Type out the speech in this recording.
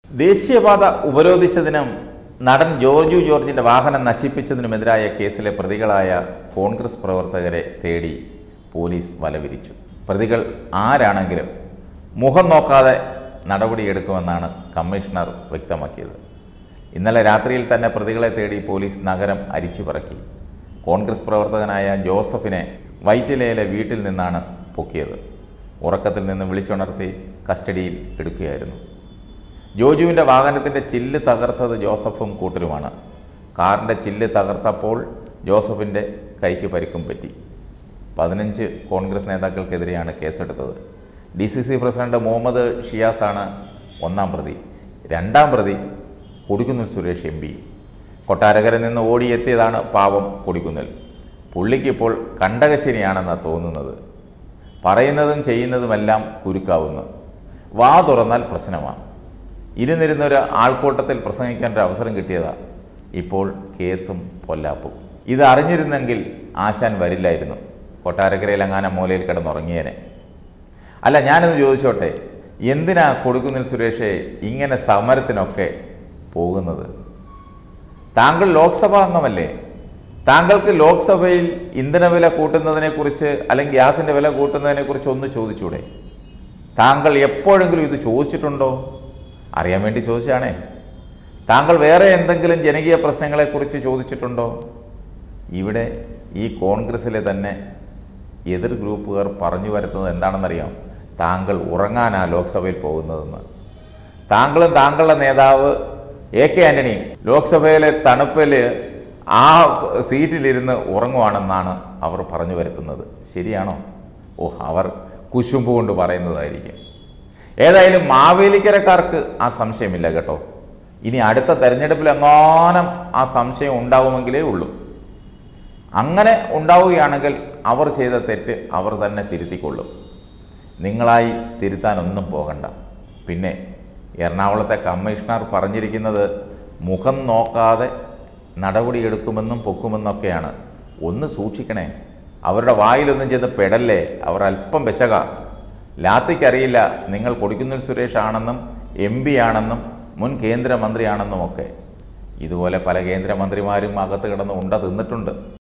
ദേശീയപാത ഉപരോധിച്ചതിനും നടൻ ജോർജു ജോർജിന്റെ വാഹനം നശിപ്പിച്ചതിനുമെതിരായ കേസിലെ പ്രതികളായ കോൺഗ്രസ് പ്രവർത്തകരെ തേടി പോലീസ് വലവിരിച്ചു പ്രതികൾ ആരാണെങ്കിലും മുഖം നോക്കാതെ നടപടിയെടുക്കുമെന്നാണ് കമ്മീഷണർ വ്യക്തമാക്കിയത് ഇന്നലെ രാത്രിയിൽ തന്നെ പ്രതികളെ തേടി പോലീസ് നഗരം അരിച്ചുപറക്കി കോൺഗ്രസ് പ്രവർത്തകനായ ജോസഫിനെ വൈറ്റിലയിലെ വീട്ടിൽ നിന്നാണ് പൊക്കിയത് ഉറക്കത്തിൽ നിന്ന് വിളിച്ചുണർത്തി കസ്റ്റഡിയിൽ എടുക്കുകയായിരുന്നു ജോജുവിൻ്റെ വാഹനത്തിൻ്റെ ചില്ല് തകർത്തത് ജോസഫും കൂട്ടരുമാണ് കാറിൻ്റെ ചില്ല് തകർത്തപ്പോൾ ജോസഫിൻ്റെ കൈക്ക് പരിക്കും പറ്റി പതിനഞ്ച് കോൺഗ്രസ് നേതാക്കൾക്കെതിരെയാണ് കേസെടുത്തത് D C C president Muhammad ഷിയാസാണ് ഒന്നാം പ്രതി രണ്ടാം പ്രതി കൊടിക്കുന്നിൽ സുരേഷ് എം പി കൊട്ടാരക്കരയിൽ നിന്ന് ഓടിയെത്തിയതാണ് പാവം കൊടിക്കുന്നിൽ പുള്ളിക്കിപ്പോൾ കണ്ടകശനിയാണെന്നാണ് തോന്നുന്നത് പറയുന്നതും ചെയ്യുന്നതുമെല്ലാം കുരുക്കാവുന്നു വാ തുറന്നാൽ പ്രശ്നമാണ് ഇരുന്നിരുന്ന ഒരു ആൾക്കൂട്ടത്തിൽ പ്രസംഗിക്കാൻ ഒരു അവസരം കിട്ടിയതാ ഇപ്പോൾ കേസും പൊല്ലാപ്പും ഇത് അറിഞ്ഞിരുന്നെങ്കിൽ ആശാൻ വരില്ലായിരുന്നു കൊട്ടാരക്കരയിൽ അങ്ങാനം മൂലയിൽ കിടന്നുറങ്ങിയേനെ അല്ല ഞാനത് ചോദിച്ചോട്ടെ എന്തിനാ കൊടുക്കുന്നിൽ സുരേഷെ ഇങ്ങനെ സമരത്തിനൊക്കെ പോകുന്നത് താങ്കൾ ലോക്സഭാ അംഗമല്ലേ താങ്കൾക്ക് ലോക്സഭയിൽ ഇന്ധനവില കൂട്ടുന്നതിനെക്കുറിച്ച് അല്ലെങ്കിൽ ഗ്യാസിൻ്റെ വില കൂട്ടുന്നതിനെക്കുറിച്ച് ഒന്ന് ചോദിച്ചൂടെ താങ്കൾ എപ്പോഴെങ്കിലും ഇത് ചോദിച്ചിട്ടുണ്ടോ അറിയാൻ വേണ്ടി ചോദിച്ചാണേ താങ്കൾ വേറെ എന്തെങ്കിലും ജനകീയ പ്രശ്നങ്ങളെക്കുറിച്ച് ചോദിച്ചിട്ടുണ്ടോ ഇവിടെ ഈ കോൺഗ്രസ്സിലെ തന്നെ എതിർ ഗ്രൂപ്പുകാർ പറഞ്ഞു വരുന്നത് എന്താണെന്നറിയാം താങ്കൾ ഉറങ്ങാനാ ലോക്സഭയിൽ പോകുന്നതെന്ന് താങ്കളും താങ്കളുടെ നേതാവ് എ കെ ആൻ്റണിയും ലോക്സഭയിലെ തണുപ്പിൽ ആ സീറ്റിലിരുന്ന് ഉറങ്ങുവാണെന്നാണ് അവർ പറഞ്ഞു വരുത്തുന്നത് ശരിയാണോ ഓ അവർ കുശുമ്പ് കൊണ്ട് പറയുന്നതായിരിക്കും ഏതായാലും മാവേലിക്കരക്കാർക്ക് ആ സംശയമില്ല കേട്ടോ ഇനി അടുത്ത തെരഞ്ഞെടുപ്പിൽ എങ്ങാനും ആ സംശയം ഉണ്ടാവുമെങ്കിലേ ഉള്ളൂ അങ്ങനെ ഉണ്ടാവുകയാണെങ്കിൽ അവർ ചെയ്ത തെറ്റ് അവർ തന്നെ തിരുത്തിക്കൊള്ളും നിങ്ങളായി തിരുത്താനൊന്നും പോകണ്ട പിന്നെ എറണാകുളത്തെ കമ്മീഷണർ പറഞ്ഞിരിക്കുന്നത് മുഖം നോക്കാതെ നടപടിയെടുക്കുമെന്നും പൊക്കുമെന്നൊക്കെയാണ് ഒന്ന് സൂക്ഷിക്കണേ അവരുടെ വായിലൊന്നും ചെന്ന് പെടല്ലേ അവർ അല്പം വിശക ലാത്തിക്കറിയില്ല നിങ്ങൾ കൊടിക്കുന്നിൽ സുരേഷ് ആണെന്നും എം പി ആണെന്നും മുൻ കേന്ദ്രമന്ത്രിയാണെന്നും ഒക്കെ ഇതുപോലെ പല കേന്ദ്രമന്ത്രിമാരും അകത്ത് കിടന്ന് ഉണ്ട തിന്നിട്ടുണ്ട്